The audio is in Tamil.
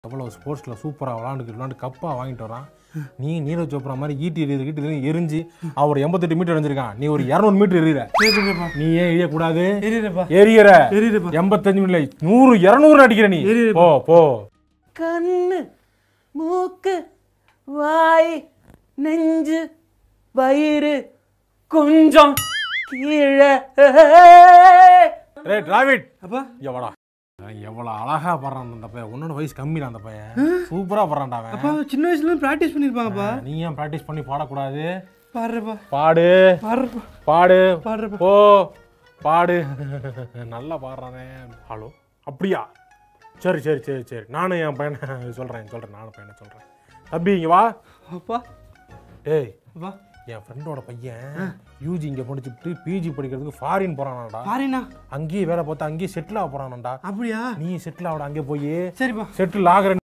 எவ்வளோ ஸ்போர்ட்ஸில் சூப்பராக விளாண்டுக்கு விளாண்டு கப்பாக வாங்கிட்டு வரான் நீ நீரஜ் சோப்ரா மாதிரி ஈட்டி எறியுது கீட்டி எறியுது, எரிஞ்சு அவர் எண்பத்தெட்டு மீட்டர் எரிஞ்சிருக்கான் நீ ஒரு இரநூறு மீட்டர் எறிகிற எரியுதுப்பா நீ ஏன் எரியக்கூடாது எரியுதுப்பா எரியற எரியுதுப்பா எண்பத்தஞ்சு இல்லை நூறு இரநூறு அடிக்கிற நீ எரியுது. போ போ கண்ணு மூக்கு வாய் நெஞ்சு வயிறு கொஞ்சம் கீழே ரே டிராவிட் அப்பா எவ்வளோ எவ்வளோ அழகா பாடுறான் அந்த பையன் உன்னோட வயசு கம்மி அந்த பையன் சூப்பரா பாடுறான்டா அவன் அப்பா சின்ன வயசுல இருந்து ப்ராக்டிஸ் பண்ணிருப்பாங்கப்பா நீ ஏன் ப்ராக்டிஸ் பண்ணி பாடக்கூடாது பாடுறப்பா பாடு பாடுறப்பா பாடு பாடுறப்பா போ பாடு நல்லா பாடுறானே ஹலோ அப்படியா சரி சரி சரி சரி நானும் என் பையனை சொல்கிறேன் சொல்கிறேன் நானும் பையனை சொல்கிறேன் தம்பி இங்கே வா அப்பா டேய் அப்பா என் ஃப்ரெண்டோட பையன் யூஜி இங்கே படிச்சுட்டு பிஜி படிக்கிறதுக்கு ஃபாரின் போகிறானாடா பாருண்ணா அங்கேயே வேலை பார்த்து அங்கேயே செட்டில் ஆக போகிறானாடா அப்படியா நீ செட்டில் ஆகட அங்கே போய் சரிப்பா செட்டில் ஆகிற